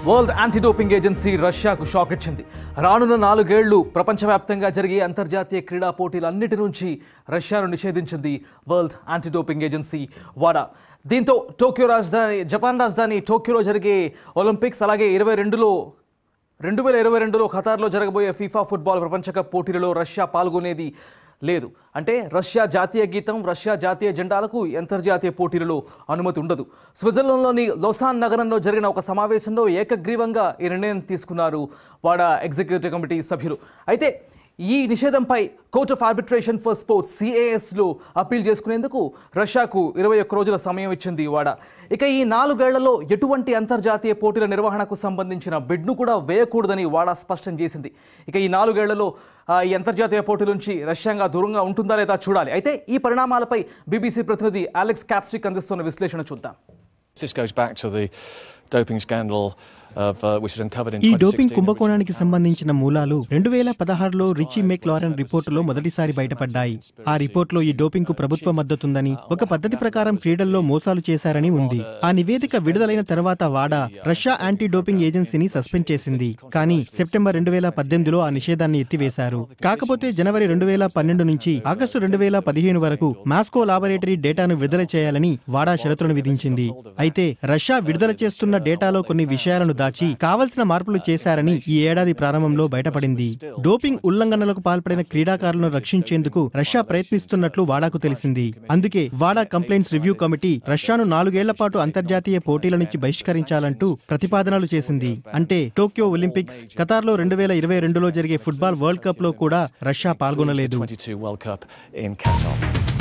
World anti doping agency రష్యాకు shock ఇచ్చింది రానున్న నాలుగేళ్లు ప్రపంచవ్యాప్తంగా జరిగే అంతర్జాతీయ క్రీడా పోటీలన్నిటి నుంచి రష్యాను నిషేధించింది వరల్డ్ యాంటీ డోపింగ్ ఏజెన్సీ వాడా దీంతో టోక్యో రాజధాని జపాన్ రాజధాని టోక్యోలో జరిగే ఒలింపిక్స్ అలాగే ఇరవై రెండులో రెండు వేల ఇరవై రెండులో ఖతార్లో జరగబోయే ఫీఫా ఫుట్బాల్ ప్రపంచ కప్ పోటీలలో రష్యా పాల్గొనేది లేదు అంటే రష్యా జాతీయ గీతం రష్యా జాతీయ జెండాలకు అంతర్జాతీయ పోటీలలో అనుమతి ఉండదు స్విట్జర్లాండ్లోని లొసాన్ నగరంలో జరిగిన ఒక సమావేశంలో ఏకగ్రీవంగా ఈ నిర్ణయం తీసుకున్నారు వాడ ఎగ్జిక్యూటివ్ కమిటీ సభ్యులు అయితే ఈ నిషేధంపై court of arbitration for sports సిఏఎస్లో అప్పీల్ చేసుకునేందుకు రష్యాకు ఇరవై ఒక్క రోజుల సమయం ఇచ్చింది వాడ ఇక ఈ నాలుగేళ్లలో ఎటువంటి అంతర్జాతీయ పోటీల నిర్వహణకు సంబంధించిన బిడ్ను కూడా వేయకూడదని వాడా స్పష్టం చేసింది ఇక ఈ నాలుగేళ్లలో ఆ, ఈ అంతర్జాతీయ పోటీల నుంచి రష్యంగా దూరంగా ఉంటుందా లేదా చూడాలి అయితే ఈ పరిణామాలపై బీబీసీ ప్రతినిధి అలెక్స్ క్యాప్స్టిక్ అందిస్తున్న విశ్లేషణ చూద్దాం This goes back to the doping scandal of uh, which was uncovered in ఈ 2016. డోపింగ్ కుంభకోణానికి సంబంధించిన మూలాలు రెండు వేల పదహారులో రిచీ మెక్ లారెన్ రిపోర్టులో మొదటిసారి బయటపడ్డాయి ఆ రిపోర్టులో ఈ డోపింగ్ కు ప్రభుత్వ మద్దతుందని ఒక పద్ధతి ప్రకారం క్రీడల్లో మోసాలు చేశారని ఉంది ఆ నివేదిక విడుదలైన తర్వాత వాడా రష్యా యాంటీ డోపింగ్ ఏజెన్సీని సస్పెండ్ చేసింది కానీ సెప్టెంబర్ రెండు వేల పద్దెనిమిదిలో ఆ నిషేధాన్ని ఎత్తివేశారు కాకపోతే జనవరి రెండు వేల పన్నెండు నుంచి ఆగస్టు రెండు వేల పదిహేను వరకు మాస్కో లాబొరేటరీ డేటాను విడుదల చేయాలని వాడా షరతులను విధించింది అయితే రష్యా విడుదల చేస్తున్న డేటాలో కొన్ని విషయాలను దాచి కావలసిన మార్పులు చేశారని ఈ ఏడాది ప్రారంభంలో బయటపడింది డోపింగ్ ఉల్లంఘనలకు పాల్పడిన క్రీడాకారులను రక్షించేందుకు రష్యా ప్రయత్నిస్తున్నట్లు వాడాకు తెలిసింది అందుకే వాడా కంప్లైంట్స్ రివ్యూ కమిటీ రష్యాను నాలుగేళ్ల పాటు అంతర్జాతీయ పోటీల నుంచి బహిష్కరించాలంటూ ప్రతిపాదనలు చేసింది అంటే టోక్యో ఒలింపిక్స్ ఖతార్లో రెండు వేల ఇరవై రెండులో జరిగే ఫుట్బాల్ వరల్డ్ కప్ లో కూడా రష్యా పాల్గొనలేదు 22 World Cup in Qatar.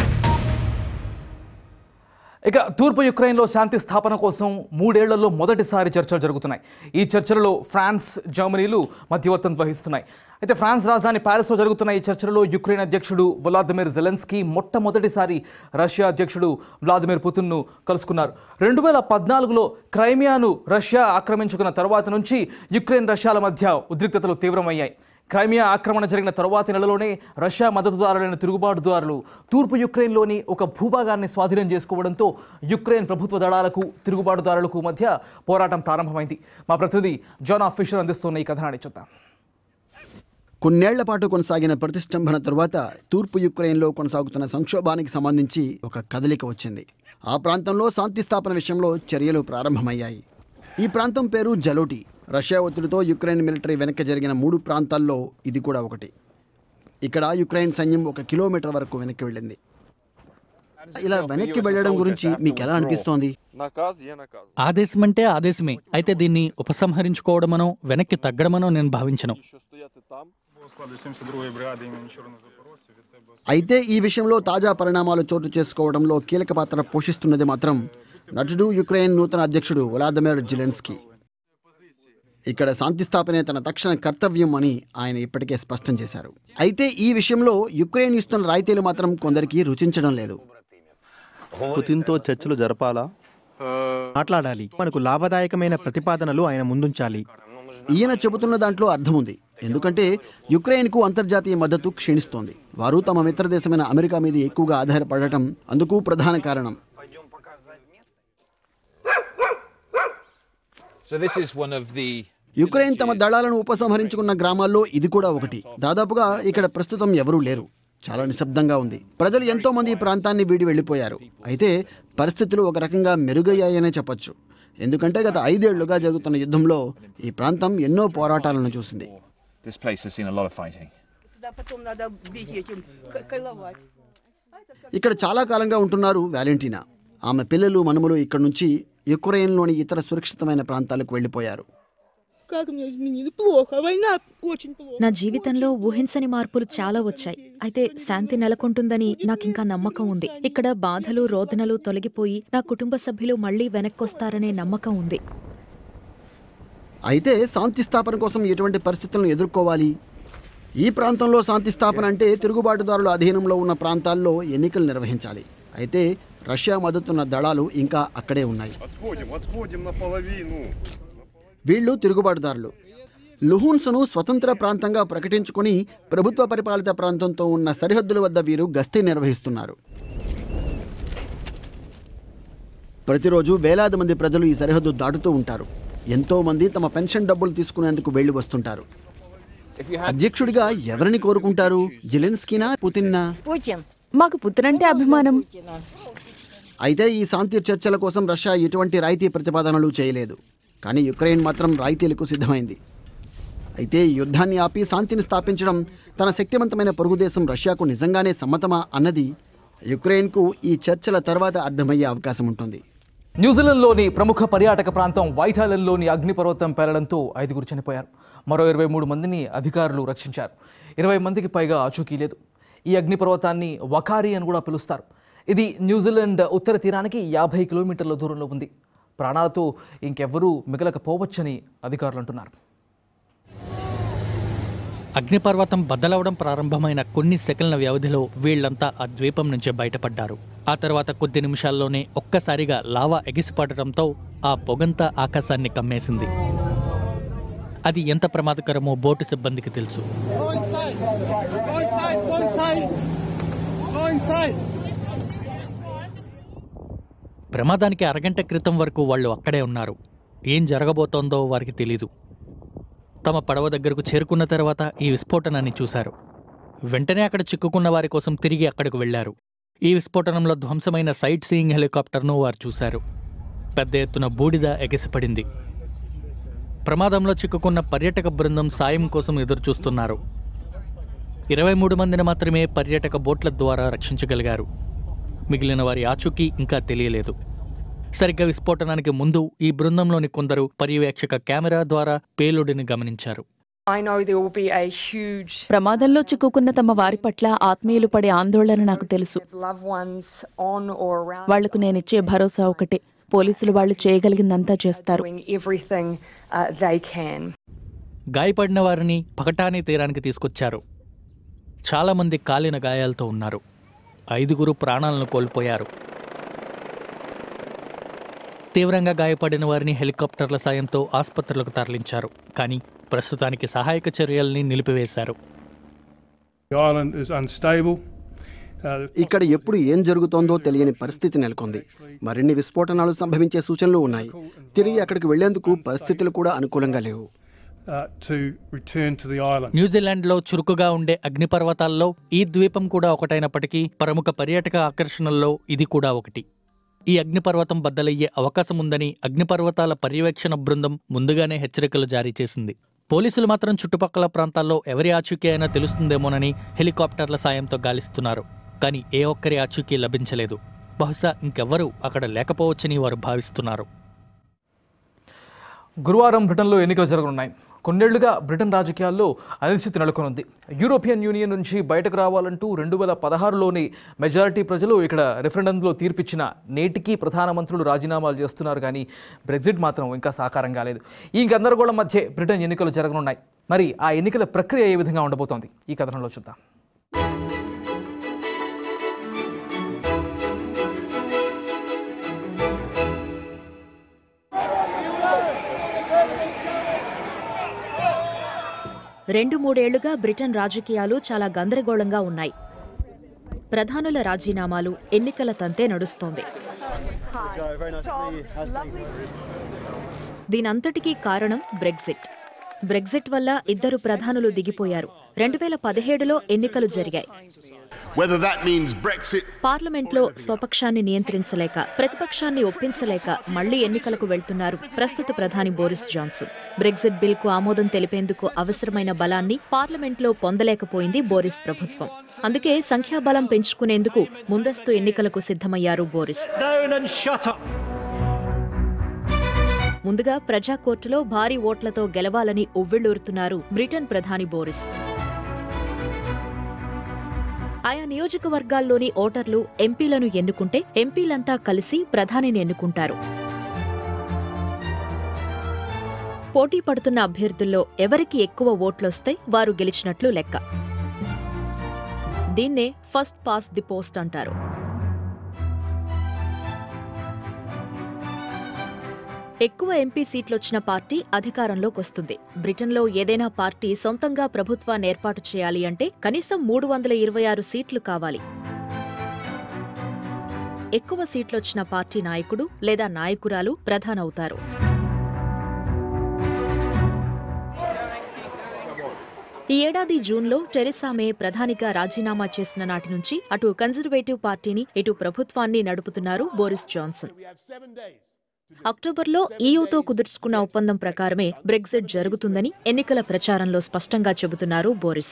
ఇక తూర్పు యుక్రెయిన్లో శాంతి స్థాపన కోసం మూడేళ్లలో మొదటిసారి చర్చలు జరుగుతున్నాయి ఈ చర్చలలో ఫ్రాన్స్ జర్మనీలు మధ్యవర్తం వహిస్తున్నాయి అయితే ఫ్రాన్స్ రాజధాని ప్యారిస్లో జరుగుతున్న ఈ చర్చలలో యుక్రెయిన్ అధ్యక్షుడు వ్లాదిమిర్ జెలెన్స్కీ మొట్టమొదటిసారి రష్యా అధ్యక్షుడు వ్లాదిమిర్ పుతిన్ను కలుసుకున్నారు రెండు వేల పద్నాలుగులో క్రైమియాను రష్యా ఆక్రమించుకున్న తర్వాత నుంచి యుక్రెయిన్ రష్యాల మధ్య ఉద్రిక్తతలు తీవ్రమయ్యాయి క్రైమియా ఆక్రమణ జరిగిన తరువాతి నెలలోనే రష్యా మద్దతుదారులైన తిరుగుబాటుదారులు తూర్పు యుక్రెయిన్లోని ఒక భూభాగాన్ని స్వాధీనం చేసుకోవడంతో యుక్రెయిన్ ప్రభుత్వ దళాలకు తిరుగుబాటుదారులకు మధ్య పోరాటం ప్రారంభమైంది మా ప్రతినిధి జాన్ ఆఫ్ ఫిషర్ అందిస్తున్న ఈ కథనాన్ని చూద్దాం కొన్నేళ్ల పాటు కొనసాగిన ప్రతిష్టంభన తరువాత తూర్పు యుక్రెయిన్లో కొనసాగుతున్న సంక్షోభానికి సంబంధించి ఒక కదలిక వచ్చింది ఆ ప్రాంతంలో శాంతి స్థాపన విషయంలో చర్యలు ప్రారంభమయ్యాయి ఈ ప్రాంతం పేరు జలోటి రష్యా ఒత్తిడితో యుక్రెయిన్ మిలిటరీ వెనక్కి జరిగిన మూడు ప్రాంతాల్లో ఇది కూడా ఒకటి ఇక్కడ యుక్రెయిన్ సైన్యం ఒక కిలోమీటర్ వరకు వెనక్కి వెళ్ళింది ఇలా వెనక్కి వెళ్ళడం గురించి మీకు ఎలా అనిపిస్తోంది Наказ є наказ. ఆదేశం అంటే ఆదేశమే అయితే దీన్ని ఉపసంహరించుకోవడమనో వెనక్కి తగ్గడమనో నేను భావించను Що стояти там, складу 72-ї бригади імені Чорнозапорожця від себе అయితే ఈ విషయంలో తాజా పరిణామాలు చోటు చేసుకోవడంలో కీలక పాత్ర పోషిస్తున్నది మాత్రం నటుడు యుక్రెయిన్ నూతన అధ్యక్షుడు వ్లాదిమిర్ జిలెన్స్కీ ఇక్కడ శాంతి స్థాపనే తన తక్షణ కర్తవ్యం అని ఆయన ఇప్పటికే స్పష్టం చేశారు అయితే ఈ విషయంలో యుక్రెయిన్ ఇస్తున్న రాయితీలు మాత్రం కొందరికి రుచించడం లేదు పుతిన్తో చర్చలు జరపాలా మాట్లాడాలి మనకు లాభదాయకమైన ప్రతిపాదనలు ఆయన ముందుంచాలి ఈయన చెబుతున్న దాంట్లో అర్థం ఉంది ఎందుకంటే యుక్రెయిన్కు అంతర్జాతీయ మద్దతు క్షీణిస్తోంది వారు తమ మిత్ర దేశమైన అమెరికా మీద ఎక్కువగా ఆధారపడటం అందుకు ప్రధాన కారణం So this is one of the Ukraine తమ దళాలను ఉపసంహరించుకున్న గ్రామాల్లో ఇది కూడా ఒకటి దాదాపుగా ఇక్కడ ప్రస్తుతం ఎవరూ లేరు చాలా నిశ్శబ్దంగా ఉంది ప్రజలు ఎంతో మంది ఈ ప్రాంతాన్ని వీడి వెళ్ళిపోయారు అయితే పరిస్థితులు ఒక రకంగా మెరుగయ్యాయనే చెప్పొచ్చు ఎందుకంటే గత ఐదేళ్లుగా జరుగుతున్న యుద్ధంలో ఈ ప్రాంతం ఎన్నో పోరాటాలను చూసింది this place has seen a lot of fighting. Да, потом надо бить этим, к- коловать. ఇక్కడ చాలా కాలంగా ఉంటున్నారు వ్యాలెంటీనా ఆమె పిల్లలు మనుమలు ఇక్కడ నుంచి యుక్రెయిన్లోని ఇతర సురక్షితమైన ప్రాంతాలకు వెళ్ళిపోయారు Как меня изменили? Плохо. Война очень плохо. నా జీవితంలో ఊహించని మార్పులు చాలా వచ్చాయి అయితే శాంతి నెలకొంటుందని నాకింకా నమ్మకం ఉంది ఇక్కడ బాధలు రోదనలు తొలగిపోయి నా కుటుంబ సభ్యులు మళ్లీ వెనక్కొస్తారనే నమ్మకం ఉంది అయితే శాంతి స్థాపన కోసం ఎటువంటి పరిస్థితులను ఎదుర్కోవాలి ఈ ప్రాంతంలో శాంతి స్థాపన అంటే తిరుగుబాటుదారుల అధీనంలో ఉన్న ప్రాంతాల్లో ఎన్నికలు నిర్వహించాలి అయితే రష్యా మద్దతున్న దళాలు ఇంకా అక్కడే ఉన్నాయి Отходим, отходим наполовину. వీళ్ళు తిరుగుబాటుదారులు లుహున్స్ను స్వతంత్ర ప్రాంతంగా ప్రకటించుకుని ప్రభుత్వ పరిపాలిత ప్రాంతంతో ఉన్న సరిహద్దుల వద్ద వీరు గస్తీ నిర్వహిస్తున్నారు ప్రతిరోజు వేలాది మంది ప్రజలు ఈ సరిహద్దు దాటుతూ ఉంటారు ఎంతో మంది తమ పెన్షన్ డబ్బులు తీసుకునేందుకు వెళ్లి వస్తుంటారు అధ్యక్షుడిగా ఎవరిని కోరుకుంటారు జిలెన్స్కీనా పుతిన్నా మాకు పుత్రంటే అభిమానం అయితే ఈ శాంతి చర్చల కోసం రష్యా ఎటువంటి రాయితీ ప్రతిపాదనలు చేయలేదు కానీ యుక్రెయిన్ మాత్రం రాయితీలకు సిద్ధమైంది అయితే ఈ యుద్ధాన్ని ఆపి శాంతిని స్థాపించడం తన శక్తివంతమైన పొరుగు దేశం రష్యాకు నిజంగానే సమ్మతమా అన్నది యుక్రెయిన్కు ఈ చర్చల తర్వాత అర్థమయ్యే అవకాశం ఉంటుంది న్యూజిలాండ్లోని ప్రముఖ పర్యాటక ప్రాంతం వైట్ ఐలాండ్లోని అగ్నిపర్వతం పేలడంతో ఐదుగురు చనిపోయారు మరో ఇరవై మూడు మందిని అధికారులు రక్షించారు ఇరవై మందికి పైగా ఆచూకీ లేదు ఈ అగ్నిపర్వతాన్ని వకారి అని కూడా పిలుస్తారు ఇది న్యూజిలాండ్ ఉత్తర తీరానికి యాభై కిలోమీటర్ల దూరంలో ఉంది ప్రాణాలతో ఇంకెవ్వరూ మిగలకపోవచ్చని అధికారులు అంటున్నారు అగ్నిపర్వతం బద్దలవడం ప్రారంభమైన కొన్ని సెకండ్ల వ్యవధిలో వీళ్లంతా ఆ ద్వీపం నుంచి బయటపడ్డారు ఆ తర్వాత కొద్ది నిమిషాల్లోనే ఒక్కసారిగా లావా ఎగిసిపడటంతో ఆ పొగంతా ఆకాశాన్ని కమ్మేసింది అది ఎంత ప్రమాదకరమో బోటు సిబ్బందికి తెలుసు ప్రమాదానికి అరగంట క్రితం వరకు వాళ్ళు అక్కడే ఉన్నారు ఏం జరగబోతోందో వారికి తెలీదు తమ పడవ దగ్గరకు చేరుకున్న తర్వాత ఈ విస్ఫోటనాన్ని చూశారు వెంటనే అక్కడ చిక్కుకున్న వారి కోసం తిరిగి అక్కడికి వెళ్లారు ఈ విస్ఫోటనంలో ధ్వంసమైన సైట్ సీయింగ్ హెలికాప్టర్ను వారు చూశారు పెద్ద ఎత్తున బూడిద ఎగసిపడింది ప్రమాదంలో చిక్కుకున్న పర్యాటక బృందం సాయం కోసం ఎదురుచూస్తున్నారు ఇరవై మూడు మందిని మాత్రమే పర్యాటక బోట్ల ద్వారా రక్షించగలిగారు మిగిలిన వారి ఆచూకీ ఇంకా తెలియలేదు సరిగ్గా విస్ఫోటనానికి ముందు ఈ బృందంలోని కొందరు పర్యవేక్షక కెమెరా ద్వారా పేలుడిని గమనించారు ప్రమాదంలో చిక్కుకున్న తమ వారి పట్ల ఆత్మీయులు పడే ఆందోళన నాకు తెలుసు వాళ్లకు నేనిచ్చే భరోసా ఒకటే పోలీసులు వాళ్ళు చేయగలిగిందంతా చేస్తారు గాయపడిన వారిని పకటాని తీరానికి తీసుకొచ్చారు చాలామంది కాలిన గాయాలతో ఉన్నారు ఐదుగురు ప్రాణాలను కోల్పోయారు తీవ్రంగా గాయపడిన వారిని హెలికాప్టర్ల సాయంతో ఆసుపత్రులకు తరలించారు కానీ ప్రస్తుతానికి సహాయక చర్యల్ని నిలిపివేశారు The island is unstable. Uh, ఇక్కడ ఎప్పుడు ఏం జరుగుతోందో తెలియని పరిస్థితి నెలకొంది మరిన్ని విస్ఫోటనాలు సంభవించే సూచనలు ఉన్నాయి తిరిగి అక్కడికి వెళ్లేందుకు పరిస్థితులు కూడా అనుకూలంగా లేవు uh, to return to the island. న్యూజిలాండ్లో చురుకుగా ఉండే అగ్నిపర్వతాల్లో ఈ ద్వీపం కూడా ఒకటైనప్పటికీ ప్రముఖ పర్యాటక ఆకర్షణల్లో ఇది కూడా ఒకటి ఈ అగ్నిపర్వతం బద్దలయ్యే అవకాశం ఉందని అగ్నిపర్వతాల పర్యవేక్షణ బృందం ముందుగానే హెచ్చరికలు జారీ చేసింది పోలీసులు మాత్రం చుట్టుపక్కల ప్రాంతాల్లో ఎవరి ఆచూకీ అయినా తెలుస్తుందేమోనని హెలికాప్టర్ల సాయంతో గాలిస్తున్నారు కానీ ఏ ఒక్కరి ఆచూకీ లభించలేదు బహుశా ఇంకెవ్వరూ అక్కడ లేకపోవచ్చని వారు భావిస్తున్నారు గురువారం బ్రిటన్లో ఎన్నికలు జరగనున్నాయి కొన్నేళ్లుగా బ్రిటన్ రాజకీయాల్లో అనిశ్చితి నెలకొనుంది యూరోపియన్ యూనియన్ నుంచి బయటకు రావాలంటూ రెండు వేల పదహారులోని మెజారిటీ ప్రజలు ఇక్కడ రెఫరెండంలో తీర్పిచ్చిన నేటికీ ప్రధానమంత్రులు రాజీనామాలు చేస్తున్నారు కానీ బ్రెగ్జిట్ మాత్రం ఇంకా సాకారం కాలేదు ఈ గందరగోళం మధ్య బ్రిటన్ ఎన్నికలు జరగనున్నాయి మరి ఆ ఎన్నికల ప్రక్రియ ఏ విధంగా ఉండబోతోంది ఈ కథనంలో చూద్దాం రెండు మూడేళ్లుగా బ్రిటన్ రాజకీయాలు చాలా గందరగోళంగా ఉన్నాయి ప్రధానుల రాజీనామాలు ఎన్నికల తంతే నడుస్తోంది దీనంతటికీ కారణం బ్రెగ్జిట్ బ్రెగ్జిట్ వల్ల ఇద్దరు ప్రధానులు దిగిపోయారు రెండు వేల పదిహేడులో ఎన్నికలు జరిగాయి Whether that means Brexit పార్లమెంట్లో స్వపక్షాన్ని నియంత్రించలేక ప్రతిపక్షాన్ని ఒప్పించలేక మళ్లీ ఎన్నికలకు వెళ్తున్నారు ప్రస్తుత ప్రధాని బోరిస్ జాన్సన్ బ్రెగ్జిట్ బిల్కు ఆమోదం తెలిపేందుకు అవసరమైన బలాన్ని పార్లమెంట్లో పొందలేకపోయింది బోరిస్ ప్రభుత్వం అందుకే సంఖ్యాబలం పెంచుకునేందుకు ముందస్తు ఎన్నికలకు సిద్ధమయ్యారు బోరిస్ ముందుగా ప్రజా కోర్టులో భారీ ఓట్లతో గెలవాలని ఉవ్విళ్లూరుతున్నారు బ్రిటన్ ప్రధాని బోరిస్ ఆయా నియోజకవర్గాల్లోని ఓటర్లు ఎంపీలను ఎన్నుకుంటే ఎంపీలంతా కలిసి ప్రధానిని ఎన్నుకుంటారు పోటీ పడుతున్న అభ్యర్థుల్లో ఎవరికి ఎక్కువ ఓట్లొస్తే వారు గెలిచినట్లు లెక్క దీన్నే ఫస్ట్ పాస్ ది పోస్ట్ అంటారు ఎక్కువ ఎంపీ సీట్లొచ్చిన పార్టీ అధికారంలోకి వస్తుంది బ్రిటన్లో ఏదైనా పార్టీ సొంతంగా ప్రభుత్వాన్ని ఏర్పాటు చేయాలి అంటే కనీసం మూడు వందల ఇరవై ఆరు సీట్లు కావాలి ఎక్కువ సీట్లొచ్చిన పార్టీ నాయకుడు లేదా నాయకురాలు ప్రధానవుతారు ఈ ఏడాది జూన్లో టెరెసా మే ప్రధానిగా రాజీనామా చేసిన నాటి నుంచి అటు కన్జర్వేటివ్ పార్టీని ఇటు ప్రభుత్వాన్ని నడుపుతున్నారు బోరిస్ జాన్సన్ అక్టోబర్లో ఈయూతో కుదుర్చుకున్న ఒప్పందం ప్రకారమే బ్రెగ్జిట్ జరుగుతుందని ఎన్నికల ప్రచారంలో స్పష్టంగా చెబుతున్నారు బోరిస్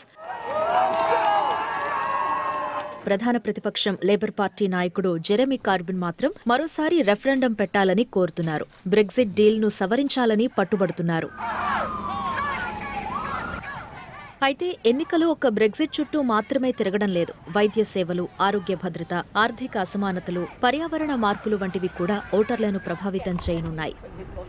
ప్రధాన ప్రతిపక్షం లేబర్ పార్టీ నాయకుడు జెరెమీ కార్బిన్ మాత్రం మరోసారి రెఫరెండం పెట్టాలని కోరుతున్నారు బ్రెగ్జిట్ డీల్ను సవరించాలని పట్టుబడుతున్నారు అయితే ఎన్నికలు ఒక బ్రెగ్జిట్ చుట్టూ మాత్రమే తిరగడం లేదు వైద్య సేవలు ఆరోగ్య భద్రత ఆర్థిక అసమానతలు పర్యావరణ మార్పులు వంటివి కూడా ఓటర్లను ప్రభావితం చేయనున్నాయి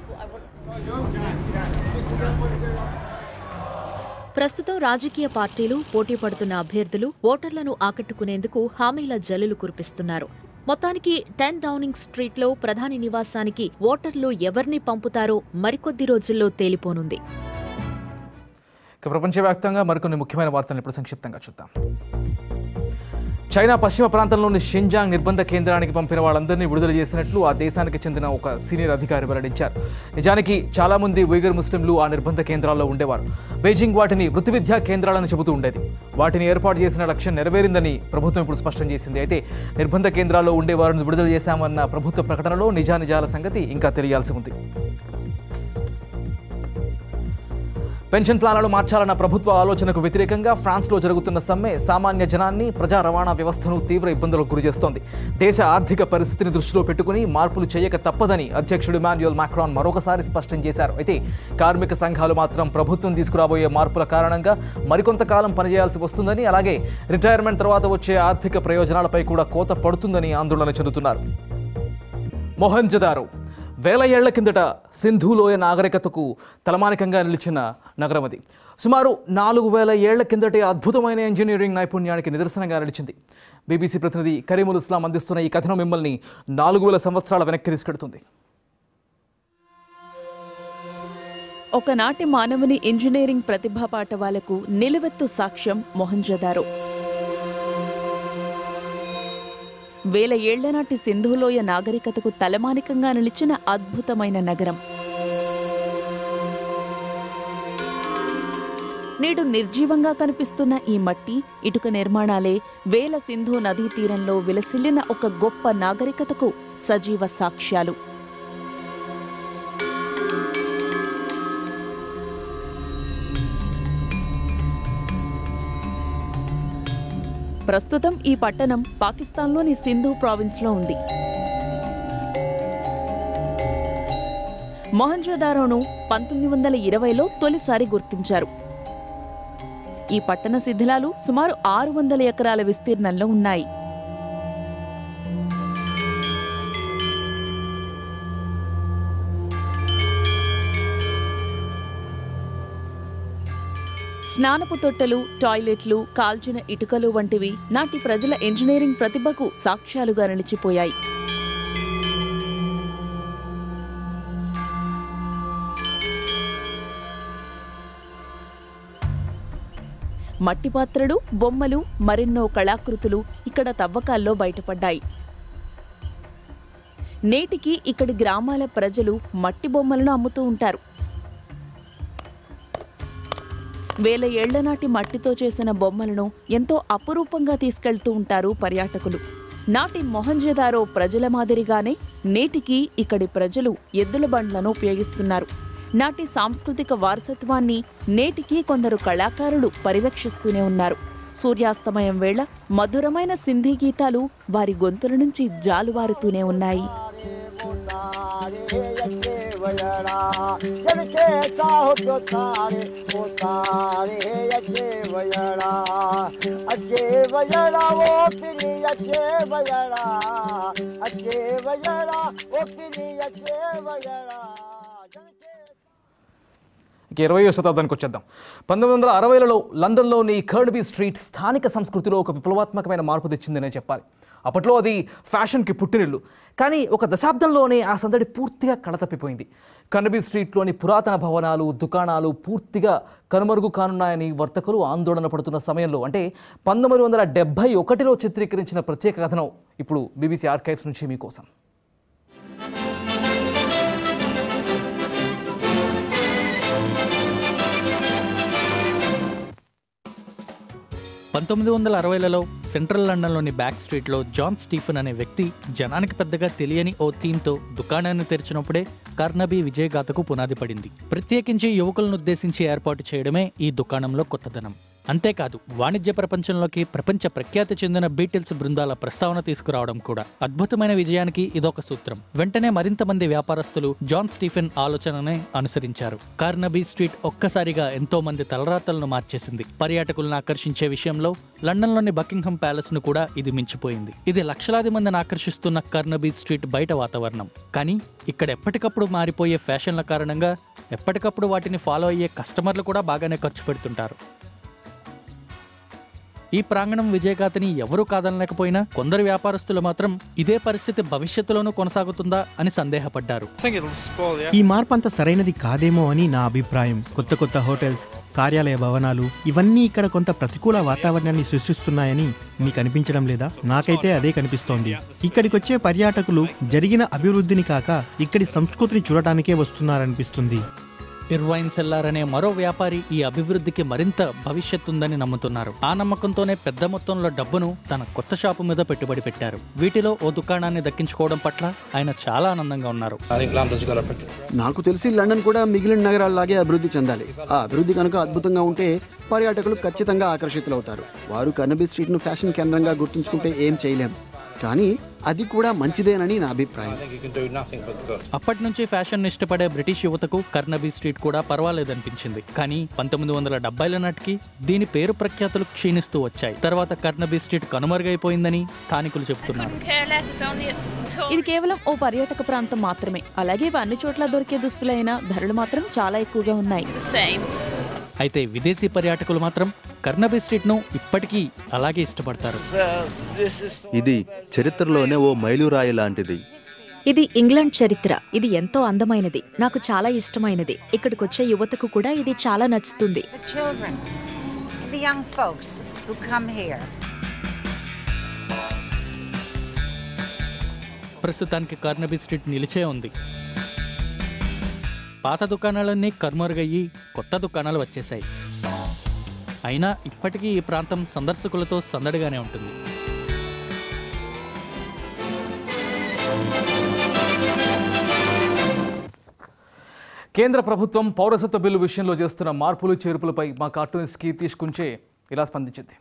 ప్రస్తుతం రాజకీయ పార్టీలు పోటీ పడుతున్న అభ్యర్థులు ఓటర్లను ఆకట్టుకునేందుకు హామీల జల్లులు కురిపిస్తున్నారు మొత్తానికి టెన్ డౌనింగ్ స్ట్రీట్లో ప్రధాని నివాసానికి ఓటర్లు ఎవరిని పంపుతారో మరికొద్ది రోజుల్లో తేలిపోనుంది ఇక ప్రపంచవ్యాప్తంగా మరికొన్ని ముఖ్యమైన వార్తలను ఇప్పుడు సంక్షిప్తంగా చూద్దాం చైనా పశ్చిమ ప్రాంతంలోని షింజాంగ్ నిర్బంధ కేంద్రానికి పంపిన వాళ్ళందరినీ విడుదల చేసినట్లు ఆ దేశానికి చెందిన ఒక సీనియర్ అధికారి వెల్లడించారు నిజానికి చాలా మంది ఉయిగర్ ముస్లింలు ఆ నిర్బంధ కేంద్రాల్లో ఉండేవారు బీజింగ్ వాటిని వృత్తి విద్యా కేంద్రాలను చెబుతూ ఉండేది వాటిని ఏర్పాటు చేసిన లక్ష్యం నెరవేరిందని ప్రభుత్వం ఇప్పుడు స్పష్టం చేసింది అయితే నిర్బంధ కేంద్రాల్లో ఉండేవారిని విడుదల చేశామన్న ప్రభుత్వ ప్రకటనలో నిజానిజాల సంగతి ఇంకా తెలియాల్సి ఉంది పెన్షన్ ప్లాన్లను మార్చాలన్న ప్రభుత్వ ఆలోచనకు వ్యతిరేకంగా ఫ్రాన్స్లో జరుగుతున్న సమ్మె సామాన్య జనాన్ని ప్రజా రవాణా వ్యవస్థను తీవ్ర ఇబ్బందులకు గురిచేస్తోంది దేశ ఆర్థిక పరిస్థితిని దృష్టిలో పెట్టుకుని మార్పులు చేయక తప్పదని అధ్యక్షుడు ఇమాన్యుయల్ మాక్రాన్ మరొకసారి స్పష్టం చేశారు అయితే కార్మిక సంఘాలు మాత్రం ప్రభుత్వం తీసుకురాబోయే మార్పుల కారణంగా మరికొంతకాలం పనిచేయాల్సి వస్తుందని అలాగే రిటైర్మెంట్ తర్వాత వచ్చే ఆర్థిక ప్రయోజనాలపై కూడా కోత పడుతుందని ఆందోళన చెందుతున్నారు మొహంజదారో వేల ఏళ్ల కిందట సింధులోయ నాగరికతకు తలమానికంగా నిలిచిన నగరం అది సుమారు నాలుగు వేల ఏళ్ల కిందటే అద్భుతమైన ఇంజనీరింగ్ నైపుణ్యానికి నిదర్శనంగా నిలిచింది బీబీసీ ప్రతినిధి కరీముల్ ఇస్లాం అందిస్తున్న ఈ కథనం మిమ్మల్ని నాలుగు వేల సంవత్సరాల వెనక్కి తీసుకెడుతుంది ఒకనాటి మానవుని ఇంజనీరింగ్ ప్రతిభా పాఠవాలకు నిలువెత్తు సాక్ష్యం మొహంజదారో వేల ఏళ్ల నాటి సింధులోయ నాగరికతకు తలమానికంగా నిలిచిన అద్భుతమైన నగరం నేడు నిర్జీవంగా కనిపిస్తున్న ఈ మట్టి ఇటుక నిర్మాణాలే వేల సింధు నదీ తీరంలో విలసిల్లిన ఒక గొప్ప నాగరికతకు సజీవ సాక్ష్యాలు ప్రస్తుతం ఈ పట్టణం పాకిస్తాన్లోని సింధు ప్రావిన్స్లో ఉంది మొహంజోదారోను పంతొమ్మిది వందల ఇరవైలో తొలిసారి గుర్తించారు ఈ పట్టణ శిథిలాలు సుమారు ఆరు వందల ఎకరాల విస్తీర్ణంలో ఉన్నాయి స్నానపు తొట్టెలు టాయిలెట్లు కాల్చిన ఇటుకలు వంటివి నాటి ప్రజల ఇంజనీరింగ్ ప్రతిభకు సాక్ష్యాలుగా నిలిచిపోయాయి మట్టి పాత్రలు బొమ్మలు మరెన్నో కళాకృతులు ఇక్కడ తవ్వకాల్లో బయటపడ్డాయి నేటికి ఇక్కడి గ్రామాల ప్రజలు మట్టి బొమ్మలను అమ్ముతూ ఉంటారు వేల ఏళ్ల నాటి మట్టితో చేసిన బొమ్మలను ఎంతో అపురూపంగా తీసుకెళ్తూ ఉంటారు పర్యాటకులు నాటి మొహంజదారో ప్రజల మాదిరిగానే నేటికి ఇక్కడి ప్రజలు ఎద్దుల బండ్లను ఉపయోగిస్తున్నారు నాటి సాంస్కృతిక వారసత్వాన్ని నేటికి కొందరు కళాకారులు పరిరక్షిస్తూనే ఉన్నారు సూర్యాస్తమయం వేళ మధురమైన సింధీ గీతాలు వారి గొంతుల నుంచి జాలువారుతూనే ఉన్నాయి ఇక ఇరవయో శతాబ్దానికి వచ్చేద్దాం పంతొమ్మిది వందల అరవైలలో లండన్లోని కర్డ్బీ స్ట్రీట్ స్థానిక సంస్కృతిలో ఒక విప్లవాత్మకమైన మార్పు తెచ్చిందనే చెప్పాలి అప్పట్లో అది ఫ్యాషన్కి పుట్టినిల్లు కానీ ఒక దశాబ్దంలోనే ఆ సందడి పూర్తిగా కళతప్పిపోయింది కర్డ్బీ స్ట్రీట్లోని పురాతన భవనాలు దుకాణాలు పూర్తిగా కనుమరుగు కానున్నాయని వర్తకులు ఆందోళన పడుతున్న సమయంలో అంటే పంతొమ్మిది వందల డెబ్బై ఒకటిలో చిత్రీకరించిన ప్రత్యేక కథనం ఇప్పుడు బీబీసీ ఆర్కైవ్స్ నుంచి మీకోసం పంతొమ్మిది వందల అరవైలలో సెంట్రల్ లండన్లోని బ్యాక్ స్ట్రీట్లో జాన్ స్టీఫెన్ అనే వ్యక్తి జనానికి పెద్దగా తెలియని ఓ థీమ్తో దుకాణాన్ని తెరిచినప్పుడే కార్నబీ విజయగాథకు పునాది పడింది ప్రత్యేకించి యువకులను ఉద్దేశించి ఏర్పాటు చేయడమే ఈ దుకాణంలో కొత్తదనం అంతేకాదు వాణిజ్య ప్రపంచంలోకి ప్రపంచ ప్రఖ్యాతి చెందిన బీటిల్స్ బృందాల ప్రస్తావన తీసుకురావడం కూడా అద్భుతమైన విజయానికి ఇదొక సూత్రం వెంటనే మరింత మంది వ్యాపారస్తులు జాన్ స్టీఫెన్ ఆలోచననే అనుసరించారు కార్నబీ స్ట్రీట్ ఒక్కసారిగా ఎంతో మంది తలరాతలను మార్చేసింది పర్యాటకులను ఆకర్షించే విషయంలో లండన్లోని బకింగ్హమ్ ప్యాలెస్ ను కూడా ఇది మించిపోయింది ఇది లక్షలాది మందిని ఆకర్షిస్తున్న కార్నబీ స్ట్రీట్ బయట వాతావరణం కానీ ఇక్కడ ఎప్పటికప్పుడు మారిపోయే ఫ్యాషన్ల కారణంగా ఎప్పటికప్పుడు వాటిని ఫాలో అయ్యే కస్టమర్లు కూడా బాగానే ఖర్చు పెడుతుంటారు ఈ ప్రాంగణం విజయగాథని ఎవరూ కాదనలేకపోయినా కొందరు వ్యాపారస్తులు మాత్రం ఇదే పరిస్థితి భవిష్యత్తులోనూ కొనసాగుతుందా అని సందేహపడ్డారు ఈ మార్పు అంత సరైనది కాదేమో అని నా అభిప్రాయం కొత్త కొత్త హోటల్స్ కార్యాలయ భవనాలు ఇవన్నీ ఇక్కడ కొంత ప్రతికూల వాతావరణాన్ని సృష్టిస్తున్నాయని మీకు అనిపించడం లేదా నాకైతే అదే కనిపిస్తోంది ఇక్కడికి వచ్చే పర్యాటకులు జరిగిన అభివృద్ధిని కాక ఇక్కడి సంస్కృతిని చూడటానికే వస్తున్నారనిపిస్తుంది ఇర్వైన్ సెల్లార్ అనే మరో వ్యాపారి ఈ అభివృద్ధికి మరింత భవిష్యత్తు ఉందని నమ్ముతున్నారు ఆ నమ్మకంతోనే పెద్ద మొత్తంలో డబ్బును తన కొత్త షాపు మీద పెట్టుబడి పెట్టారు వీటిలో ఓ దుకాణాన్ని దక్కించుకోవడం పట్ల ఆయన చాలా ఆనందంగా ఉన్నారు నాకు తెలిసి లండన్ కూడా మిగిలిన నగరాల్లాగే అభివృద్ధి చెందాలి ఆ అభివృద్ధి కనుక అద్భుతంగా ఉంటే పర్యాటకులు ఖచ్చితంగా ఆకర్షితులవుతారు వారు కన్నబీ స్ట్రీట్ను ఫ్యాషన్ కేంద్రంగా గుర్తుంచుకుంటే ఏం చేయలేం కానీ అది కూడా మంచిదేనని నా అభిప్రాయం అప్పటి నుంచి ఫ్యాషన్ ఇష్టపడే బ్రిటిష్ యువతకు కర్నబీ స్ట్రీట్ కూడా పర్వాలేదనిపించింది కానీ పంతొమ్మిది వందల డెబ్బైల నాటికి దీని పేరు ప్రఖ్యాతులు క్షీణిస్తూ వచ్చాయి తర్వాత కర్నబీ స్ట్రీట్ కనుమరుగైపోయిందని స్థానికులు చెబుతున్నారు ఇది కేవలం ఓ పర్యాటక ప్రాంతం మాత్రమే అలాగే ఇవి అన్ని చోట్ల దొరికే దుస్తులైన ధరలు మాత్రం చాలా ఎక్కువగా ఉన్నాయి అయితే విదేశీ పర్యాటకులు మాత్రం కర్నబీ స్ట్రీట్ను ఇప్పటికీ అలాగే ఇష్టపడతారు ఇది చరిత్రలోనే ఓ మైలురాయి లాంటిది ఇది ఇంగ్లాండ్ చరిత్ర ఇది ఎంతో అందమైనది నాకు చాలా ఇష్టమైనది ఇక్కడికొచ్చే యువతకు కూడా ఇది చాలా నచ్చుతుంది the children, the young folks who come here. ప్రస్తుతానికి కర్నబీ స్ట్రీట్ నిలిచే ఉంది పాత దుకాణాలన్నీ కర్మరుగయ్యి కొత్త దుకాణాలు వచ్చేసాయి అయినా ఇప్పటికీ ఈ ప్రాంతం సందర్శకులతో సందడిగానే ఉంటుంది కేంద్ర ప్రభుత్వం పౌరసత్వ బిల్లు విషయంలో చేస్తున్న మార్పులు చేర్పులపై మా కార్టూనిస్ట్ కీర్తిష్ కుంచే ఇలా స్పందించింది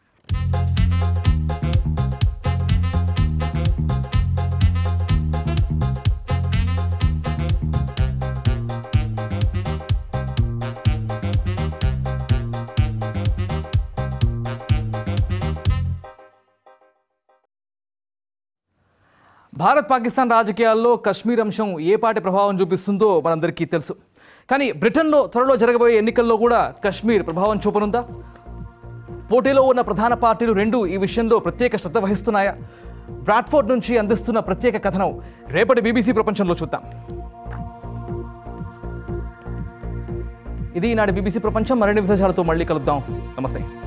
భారత్ పాకిస్తాన్ రాజకీయాల్లో కశ్మీర్ అంశం ఏ పాటి ప్రభావం చూపిస్తుందో మనందరికీ తెలుసు కానీ బ్రిటన్లో త్వరలో జరగబోయే ఎన్నికల్లో కూడా కశ్మీర్ ప్రభావం చూపనుందా పోటీలో ఉన్న ప్రధాన పార్టీలు రెండు ఈ విషయంలో ప్రత్యేక శ్రద్ధ వహిస్తున్నాయా బ్రాడ్ఫోర్డ్ నుంచి అందిస్తున్న ప్రత్యేక కథనం రేపటి బీబీసీ ప్రపంచంలో చూద్దాం ఇది ఈనాటి బీబీసీ ప్రపంచం మరిన్ని విశేషాలతో మళ్ళీ కలుద్దాం నమస్తే